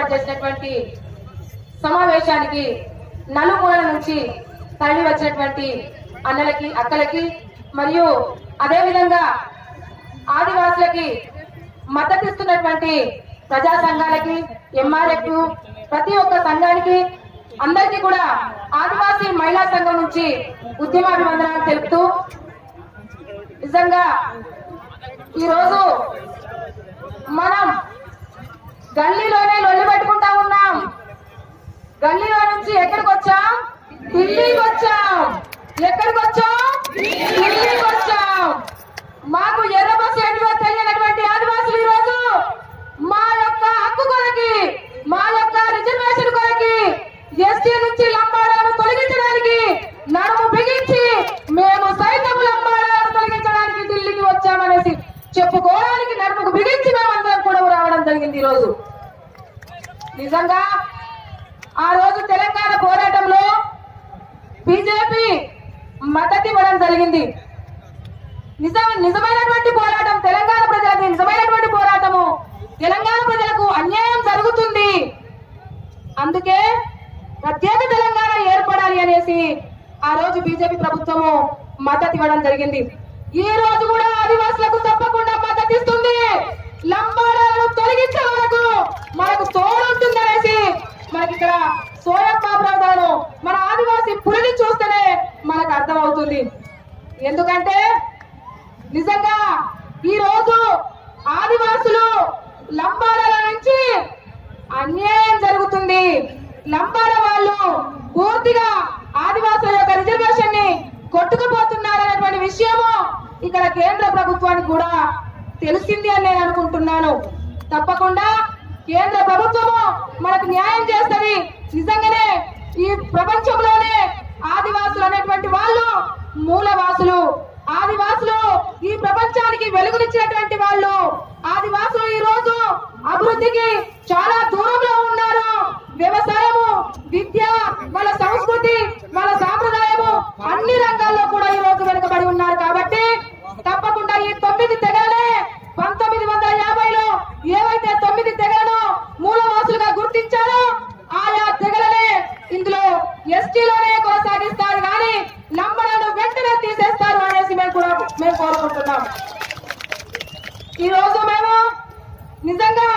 చేసినటువంటి సమావేశానికి నలుమూలల నుంచి తరలి వచ్చినటువంటి అన్నలకి అక్కలకి మరియు అదేవిధంగా ఆదివాసులకి మద్దతిస్తున్నటువంటి ప్రజా సంఘాలకి ఎంఆర్ఎఫ్ ప్రతి ఒక్క సంఘానికి అందరికీ కూడా ఆదివాసీ మహిళా సంఘం నుంచి ఉద్యమాభివందనాలు తెలుపుతూ నిజంగా ఈరోజు మనం గల్లీలోనే లొల్లి పెట్టుకుంటా ఉన్నాం గల్లీలో నుంచి ఎక్కడికి వచ్చాం ఢిల్లీకి వచ్చాం ఎక్కడికి వచ్చాం ఢిల్లీకి వచ్చాం మాకు ఎర్ర బస్సు ఏంటివో తెలియనటువంటి ఆదివాసులు ఈ రోజు మా యొక్క హక్కు కొరకి మా యొక్క రిజర్వేషన్ కొరకి ఎస్టీ నుంచి లంబాడాలను తొలగించడానికి నడుము బిగించి మేము సైతం లంబాడాలను తొలగించడానికి ఢిల్లీకి వచ్చామనేసి చెప్పుకోవడానికి నడుముకు బిగించి మేమందరం కూడా రావడం జరిగింది ఈ రోజు నిజంగా ఆ రోజు తెలంగాణ పోరాటంలో బీజేపీ మద్దతు ఇవ్వడం జరిగింది నిజం నిజమైనటువంటి పోరాటం తెలంగాణ ప్రజలది నిజమైనటువంటి పోరాటము తెలంగాణ ప్రజలకు అన్యాయం జరుగుతుంది అందుకే ప్రత్యేక తెలంగాణ ఏర్పడాలి అనేసి ఆ రోజు బీజేపీ ప్రభుత్వము మద్దతు ఇవ్వడం జరిగింది ఈ రోజు కూడా ఆదివాసులకు తప్పకుండా మద్దతు ఇస్తుంది లంబాడాలను తొలగించే వరకు మనకు తోడుంటుందనేసి మనకి ఇక్కడ సోయం బాబురావు గారు మన ఆదివాసీ పులిని చూస్తేనే మనకు అర్థమవుతుంది ఎందుకంటే నిజంగా ఈ రోజు ఆదివాసులు లంబాడాల నుంచి అన్యాయం జరుగుతుంది లంబాడ వాళ్ళు పూర్తిగా ఆదివాసుల యొక్క రిజర్వేషన్ ని కొట్టుకుపోతున్నారనేటువంటి విషయము ఇక్కడ కేంద్ర ప్రభుత్వానికి కూడా తెలిసింది అని నేను అనుకుంటున్నాను తప్పకుండా కేంద్ర ప్రభుత్వము మనకు న్యాయం చేస్తుంది నిజంగానే ఈ ప్రపంచంలోనే ఆదివాసులు అనేటువంటి వాళ్ళు మూలవాసులు ఆదివాసులు ఈ ప్రపంచానికి వెలుగునిచ్చినటువంటి వాళ్ళు ఆదివాసులు ఈ రోజు అభివృద్ధికి చాలా దూరంలో ఉన్నారు వ్యవసాయము విద్య వాళ్ళ సంస్కృతి వాళ్ళ సాంప్రదాయము అన్ని రంగాల్లో కూడా ఈ రోజు వెనుకబడి ఉన్నారు కాబట్టి తప్పకుండా ఈ తొమ్మిది తెగలే పంతొమ్మిది వందల యాభైలో ఏవైతే తొమ్మిది తెగలను మూలవాసులుగా గుర్తించారో ఆయా తెగలనే ఇందులో ఎస్టీలోనే కొనసాగిస్తారు కానీ లంబడను వెంటనే తీసేస్తారు అనేసి మేము కూడా మేము కోరుకుంటున్నాం ఈ రోజు మేము నిజంగా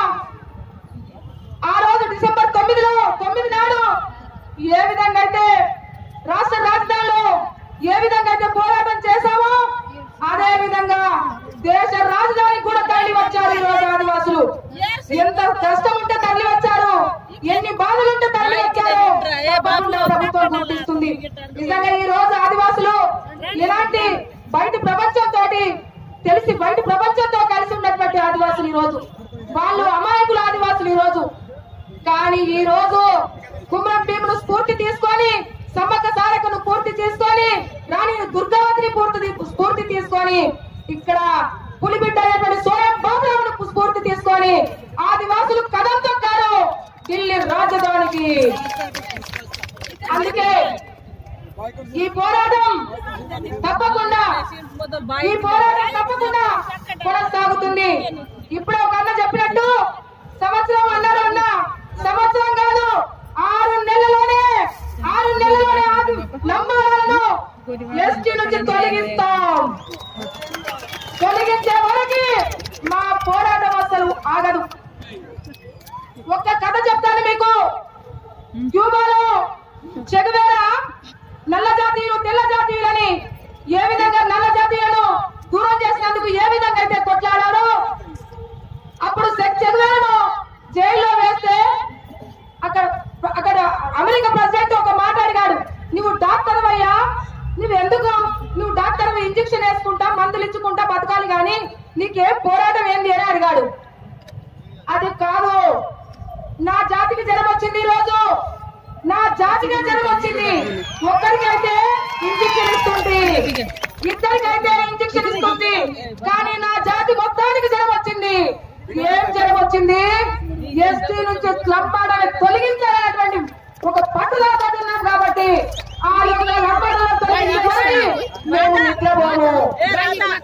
ఆ రోజు డిసెంబర్ తొమ్మిదిలో తొమ్మిది నాడు ఏ విధంగా అయితే రాష్ట్ర రాజధానిలో ఏ విధంగా అయితే పోరాటం చేశామో అదే విధంగా దేశ రాజధానికి కూడా తరలి వచ్చారు ఈ రోజు ఆదివాసులు ఎంత కష్టం ఉంటే తరలి వచ్చారు ఎన్ని బాధలు ఉంటే తరలి వచ్చారు తప్పకుండా ప్రభుత్వం గుర్తిస్తుంది నిజంగా ఈ రోజు ఆదివాసులు ఎలాంటి బయట ప్రపంచంతో తెలిసి బయట ప్రపంచంతో కలిసి ఉన్నటువంటి ఆదివాసులు ఈ రోజు వాళ్ళు అమాయకులు ఆదివాసులు ఈ రోజు కానీ ఈ రోజు కుమ్రం భీమును స్ఫూర్తి తీసుకొని సమ్మక్క సారకను పూర్తి చేసుకొని రాణి దుర్గావతిని పూర్తి స్ఫూర్తి తీసుకొని ఇక్కడ పులిబిడ్డ అయినటువంటి సోయం బాబురావును స్ఫూర్తి తీసుకొని ఆదివాసులు కథం తొక్కారు ఢిల్లీ రాజధానికి అందుకే ఈ పోరాటం తప్పకుండా ఈ పోరాటం తప్పకుండా కొనసాగుతుంది ఇప్పుడు ఒక అన్న చెప్పినట్టు సంవత్సరం అన్నారు అన్న సంవత్సరం కాదు ఆరు నెలలోనే ఆరు నెలలోనే ఆది లంబాలను ఎస్టీ నుంచి తొలగిస్తాం తొలగించే వరకు మా పోరాటం అసలు ఆగదు ఒక్క కథ చెప్తాను మీకు క్యూబాలో చెగువేరా నల్ల జాతీయులు తెల్ల జాతీయులని ఏ విధంగా నల్ల జాతీయులను దూరం చేసినందుకు ఏ విధంగా అయితే కొట్లాడారో అప్పుడు చెగువేరను జైల్లో వేస్తే అక్కడ అక్కడ అమెరికా ప్రెసిడెంట్ ఒక మాట అడిగాడు నువ్వు డాక్టర్ అయ్యా నువ్వు ఎందుకు నువ్వు డాక్టర్ ఇంజక్షన్ వేసుకుంటా మందులు ఇచ్చుకుంటా బతకాలి కానీ నీకేం పోరాటం ఏంది అని అడిగాడు అది కాదు నా జాతికి జనం వచ్చింది ఈ రోజు నా జాతికి జనం వచ్చింది ఒక్కరికైతే ఇంజక్షన్ ఇస్తుంది ఇద్దరికైతే ఇంజక్షన్ ఇస్తుంది కానీ నా జాతి మొత్తానికి జనం వచ్చింది ఏం జనం వచ్చింది ఎస్టీ నుంచి లంబాడాన్ని తొలగించాలనేటువంటి ఒక పట్టుదల ఉన్నాం కాబట్టి ఆ యొక్క లంబాడాలను తొలగించడానికి మేము నిద్రపోము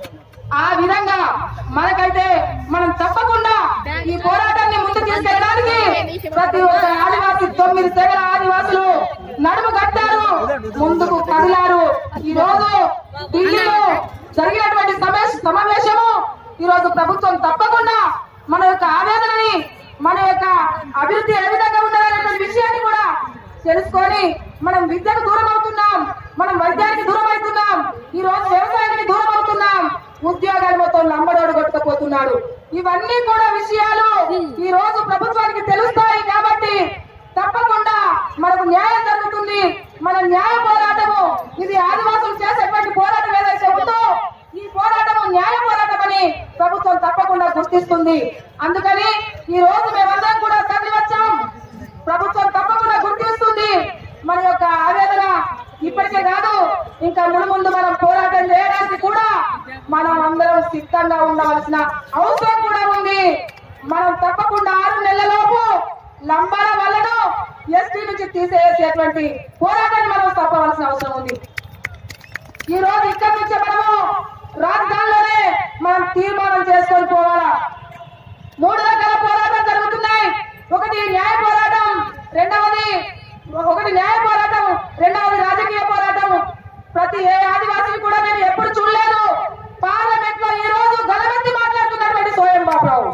ఆ విధంగా మనకైతే మనం తప్పకుండా ఈ పోరాటాన్ని ముందుకు తీసుకెళ్ళడానికి ప్రతి ఒక్క ఆదివాసి తొమ్మిది తెగల ఆదివాసులు నడుము కట్టారు ముందుకు కదిలారు ఈ రోజు ఢిల్లీలో జరిగినటువంటి సమావేశ సమావేశము ఈ రోజు ప్రభుత్వం తప్పకుండా మన యొక్క ఆవేదనని మన యొక్క అభివృద్ధి ఏ విధంగా ఉండాలనేటువంటి విషయాన్ని కూడా తెలుసుకొని మనం విద్యకు దూరం అవుతున్నాం మనం వైద్యానికి దూరం అవుతున్నాం ఈ రోజు వ్యవసాయానికి దూరం అవుతున్నాం ఉద్యోగాలు మొత్తం లంబడోడు కొట్టుకుపోతున్నాడు ఇవన్నీ కూడా విషయాలు ఈ రోజు ప్రభుత్వానికి తెలుస్తాయి కాబట్టి తప్పకుండా మనకు న్యాయం జరుగుతుంది మన న్యాయ పోరాటము ఇది ఆదివాసులు చేసేటువంటి పోరాటం ఏదైతే ఉందో ఈ పోరాటము న్యాయ పోరాటం అని ప్రభుత్వం తప్పకుండా గుర్తిస్తుంది అందుకని ఈ రోజు మేమందరం కూడా తరలి వచ్చాం ప్రభుత్వం తప్పకుండా గుర్తిస్తుంది మన యొక్క ఆవేదన ఇప్పటికే కాదు ఇంకా ముందు మనం పోరాటం చేయడానికి కూడా మనం అందరం సిద్ధంగా ఉండవలసిన అవసరం కూడా ఉంది మనం తప్పకుండా ఆరు నెలలలోపు లంబాడ వల్లను ఎస్టీ నుంచి తీసేసేటువంటి పోరాటాన్ని మనం తప్పవలసిన అవసరం ఉంది ఈ రోజు ఇక్కడి నుంచి మనము రాజధానిలోనే మనం తీర్మానం చేసుకొని పోవాలా మూడు రకాల పోరాటాలు జరుగుతున్నాయి ఒకటి న్యాయ పోరాటం రెండవది ఒకటి న్యాయ పోరాటం రెండవది రాజకీయ పోరాటం ప్రతి ఏ ఆదివాసిని కూడా నేను ఎప్పుడు చూడలేదు పార్లమెంట్ లో ఈ రోజు గలమెత్తి మాట్లాడుతున్నటువంటి స్వయం బాబురావు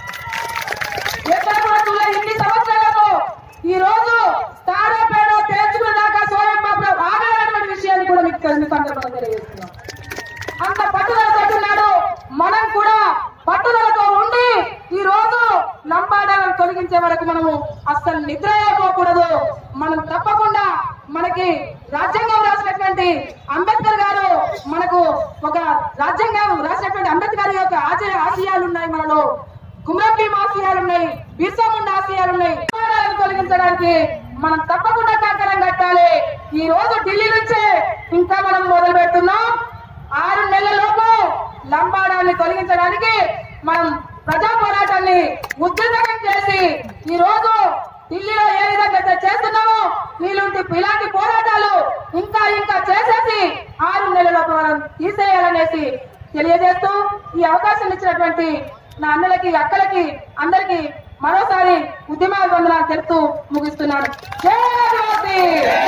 ఎక్కడ కూడా చూడలేదు ఇన్ని సంవత్సరాలకు ఈ రోజు తాడో పేడో తేల్చుకునే దాకా స్వయం బాబురావు ఆగాలన్నటువంటి విషయాన్ని కూడా మీకు తెలిసిన సందర్భంగా తెలియజేస్తున్నాం అంత పట్టుదల తట్టున్నాడు మనం కూడా పట్టుదలతో ఉండి ఈ రోజు లంబాడాలను తొలగించే వరకు మనము అస్సలు నిద్ర అయిపోకూడదు మనం తప్పకుండా మనకి రాజ్యాంగం రాసినటువంటి అంబేద్కర్ గారు మనకు ఒక రాజ్యాంగం రాసినటువంటి అంబేద్కర్ యొక్క ఆశయ ఆశయాలు ఉన్నాయి మనలో కుమ్రంభీం ఆశయాలు ఉన్నాయి బిర్సా ముండా ఆశయాలు ఉన్నాయి లంబాడాలను తొలగించడానికి మనం తప్పకుండా కంకణం కట్టాలి ఈ రోజు ఢిల్లీ నుంచే ఇంకా మనం మొదలు పెడుతున్నాం ఆరు నెలలలోపు లంబాడాన్ని తొలగించడానికి మనం ప్రజా పోరాటాన్ని ఉధృతంగా చేసి ఈ రోజు ఢిల్లీలో ఏ విధంగా అయితే చేస్తున్నామో వీలుంటి ఇలాంటి పోరాటాలు ఇంకా ఇంకా చేసేసి ఆరు నెలలలోపు మనం తీసేయాలనేసి తెలియజేస్తూ ఈ అవకాశం ఇచ్చినటువంటి నా అన్నలకి అక్కలకి అందరికి మరోసారి ఉద్యమాభివందనాలు తెలుపుతూ ముగిస్తున్నాను జై ఆదివాసీ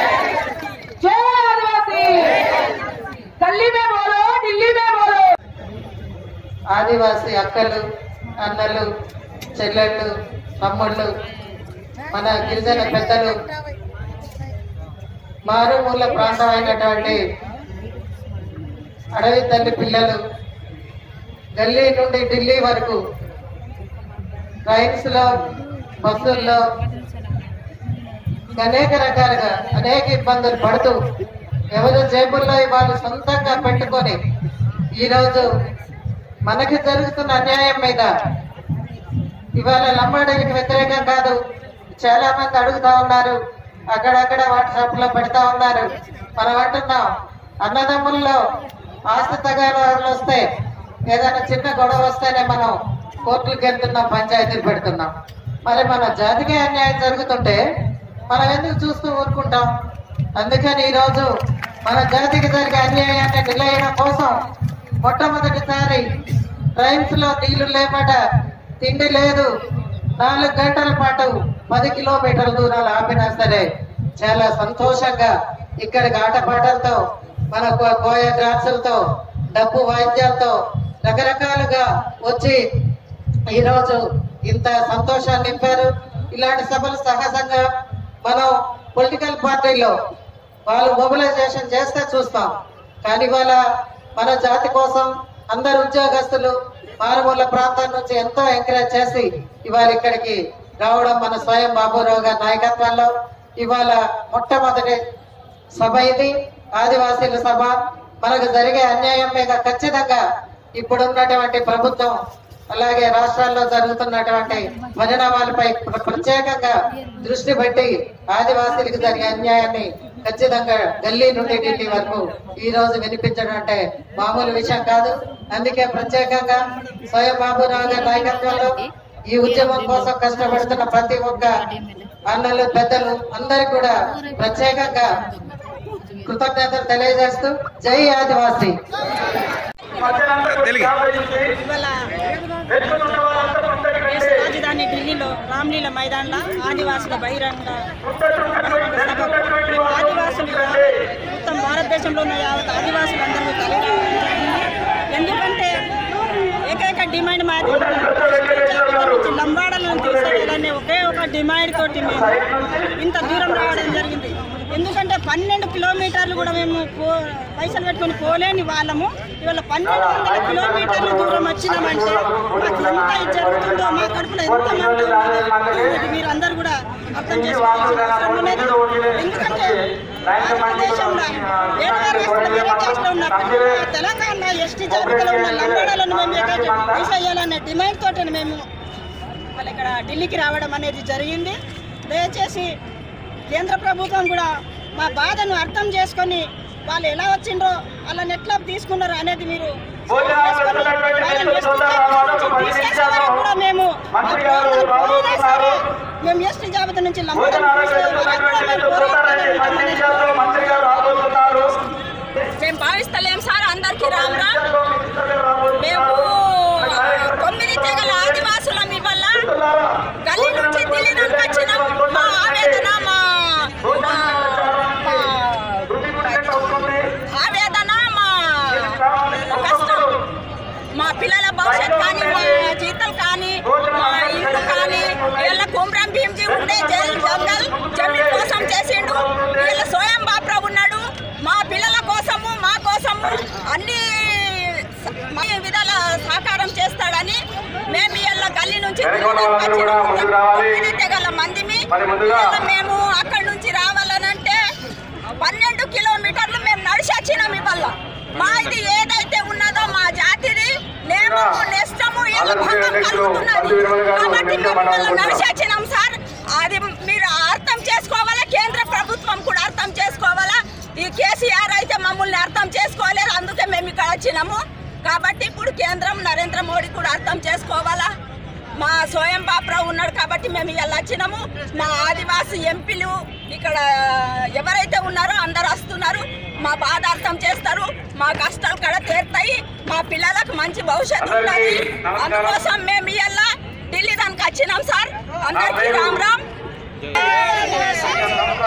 జై ఆదివాసీ గల్లీ మే బోలో ఢిల్లీ మే బోలో ఆదివాసీ అక్కలు అన్నలు చెల్లెళ్ళు తమ్ముళ్ళు మన గిరిజన పెద్దలు మారుమూల ప్రాంతమైనటువంటి అడవి తల్లి పిల్లలు ఢిల్లీ నుండి ఢిల్లీ వరకు ట్రైన్స్ లో బస్సుల్లో అనేక రకాలుగా అనేక ఇబ్బందులు పడుతూ ఎవరు జేబుల్లో వాళ్ళు సొంతంగా పెట్టుకొని ఈరోజు మనకి జరుగుతున్న అన్యాయం మీద ఇవాళ లంబాడీలకు వ్యతిరేకం కాదు చాలా మంది అడుగుతా ఉన్నారు అక్కడక్కడ వాట్సాప్ లో పెడతా ఉన్నారు మనం అంటున్నాం అన్నదమ్ముల్లో ఆస్తి తగాదాలు వస్తే ఏదైనా చిన్న గొడవ వస్తేనే మనం కోర్టులకు వెళ్తున్నాం పంచాయతీలు పెడుతున్నాం మరి మన జాతికే అన్యాయం జరుగుతుంటే మనం ఎందుకు చూస్తూ ఊరుకుంటాం అందుకని ఈ రోజు మన జాతికి జరిగే అన్యాయాన్ని నిలయడం కోసం మొట్టమొదటిసారి ట్రైన్స్ లో నీళ్లు లేమట తిండి లేదు నాలుగు గంటల పాటు పది కిలోమీటర్ల దూరాలు ఆపినా సరే చాలా సంతోషంగా ఇక్కడికి ఆటపాటలతో మన కో- కోయ డ్రాన్సులతో డబ్బు వాయిద్యాలతో రకరకాలుగా వచ్చి ఈ రోజు ఇంత సంతోషాన్ని నింపారు ఇలాంటి సభలు సహజంగా మనం పొలిటికల్ పార్టీలో వాళ్ళు మొబిలైజేషన్ చేస్తే చూస్తాం కానీ ఇవాళ మన జాతి కోసం అందరు ఉద్యోగస్తులు మారుమూల ప్రాంతం నుంచి ఎంతో ఎంకరేజ్ చేసి ఇవాళ ఇక్కడికి రావడం మన స్వయం బాబురావు గారి నాయకత్వంలో ఇవాళ మొట్టమొదటి సభ ఇది ఆదివాసీల సభ మనకు జరిగే అన్యాయం మీద ఖచ్చితంగా ఇప్పుడున్నటువంటి ప్రభుత్వం అలాగే రాష్ట్రాల్లో జరుగుతున్నటువంటి పరిణామాలపై ప్ర- ప్రత్యేకంగా దృష్టి పెట్టి ఆదివాసీలకు జరిగే అన్యాయాన్ని ఖచ్చితంగా ఢిల్లీ నుండి ఢిల్లీ వరకు ఈ రోజు వినిపించడం అంటే మామూలు విషయం కాదు అందుకే ప్రత్యేకంగా స్వయం బాబురావు గారి నాయకత్వంలో ఈ ఉద్యమం కోసం కష్టపడుతున్న ప్రతి ఒక్క అన్నలు పెద్దలు అందరికి కూడా ప్రత్యేకంగా కృతజ్ఞతలు తెలియజేస్తూ జై ఆదివాసీ తెలుగు ఇవాళ దేశ రాజధాని ఢిల్లీలో రామ్లీల మైదాన్లో ఆదివాసుల బహిరంగ సభకు ఆదివాసులు మొత్తం భారతదేశంలో ఉన్న యావత్ ఆదివాసులందరూ తరలి రావడం జరిగింది ఎందుకంటే ఏకైక డిమాండ్ మాది ఇక్కడ నుంచి లంబాడలను తీసేయాలనే ఒకే ఒక డిమాండ్ తోటి మేము ఇంత దూరం రావడం జరిగింది ఎందుకంటే పన్నెండు కిలోమీటర్లు కూడా మేము పో పైసలు పెట్టుకొని పోలేని వాళ్ళము ఇవాళ పన్నెండు వందల కిలోమీటర్లు దూరం వచ్చినామంటే మాకు ఎంత ఇది జరుగుతుందో మా కడుపులో ఎంత మంట ఉన్నదో ఇది మీరు అందరూ కూడా అర్థం చేసుకోవాల్సిన అవసరం ఉన్నది ఎందుకంటే భారతదేశంలో వేరే వేరే రాష్ట్రాలు వేరే దేశంలో ఉన్నప్పుడు మా తెలంగాణ ఎస్టీ జాబితాలో ఉన్న లంబాడాలను మేము ఏకైతే తీసేయాలనే డిమాండ్ తోటి మేము వాళ్ళు ఇక్కడ ఢిల్లీకి రావడం అనేది జరిగింది దయచేసి కేంద్ర ప్రభుత్వం కూడా మా బాధను అర్థం చేసుకొని వాళ్ళు ఎలా వచ్చిండ్రో వాళ్ళని ఎట్లా తీసుకున్నారో అనేది మీరు చేసుకొని వాళ్ళని ఎస్టీ జాబితా నుంచి తీసేసే వరకు కూడా మేము మా ప్రాంతాలు పోయినా సరే మేము ఎస్టీ జాబితా నుంచి లంబాడీలను తీసే వరకు కూడా మేము పోరాడుతూనే ఉంటామనేది మేము భావిస్తలేం సార్ అందరికీ రామ్ రామ్ మేము తొమ్మిది తెగల ఆదివాసులం ఇవల్ల గల్లీ నుంచి ఢిల్లీ నుంచి వచ్చినాం మా ఆవేదన మా మా- మా ఆవేదన మా కష్టం మా పిల్లల భవిష్యత్ కానీ మా జీతం కానీ మా ఇల్లు కానీ వీళ్ళ కుమ్రం భీమ్జీ ఉండే జైల్ జంగల్ జమీన్ కోసం చేసిండు వీళ్ళ స్వయం బాప్రా ఉన్నాడు మా పిల్లల కోసము మా కోసము అన్ని మా విధాల సహకారం చేస్తాడని మేము వీళ్ళ గల్లీ నుంచి తొమ్మిది తెగల మందిమి వీళ్ళ మేము అక్కడి నుంచి రావాలనంటే పన్నెండు కిలోమీటర్లు మేము నడిచి వచ్చినాం ఇవాళ మా ఇది ఏదైతే ఉన్నదో మా జాతిది నేమము నెస్తము వీళ్ళ భంగం కలుగుతున్నది కాబట్టి మేము ఇవాళ నడిచి వచ్చినాం సార్ అది మీరు అర్థం చేసుకోవాలా కేంద్ర ప్రభుత్వం కూడా అర్థం చేసుకోవాలా ఈ కేసీఆర్ అయితే మమ్మల్ని అర్థం చేసుకోలేదు అందుకే మేము ఇక్కడ వచ్చినాము కాబట్టి ఇప్పుడు కేంద్రం నరేంద్ర మోడీ కూడా అర్థం చేసుకోవాలా మా స్వయం బాప్రావు ఉన్నాడు కాబట్టి మేము ఇలా వచ్చినాము మా ఆదివాసి ఎంపీలు ఇక్కడ ఎవరైతే ఉన్నారో అందరు వస్తున్నారు మా బాధ అర్థం చేస్తారు మా కష్టాలు కూడా తీరుతాయి మా పిల్లలకు మంచి భవిష్యత్తు ఉన్నది అందుకోసం మేము ఇలా ఢిల్లీ దానికి వచ్చినాం సార్ అందరికీ రామ్ రామ్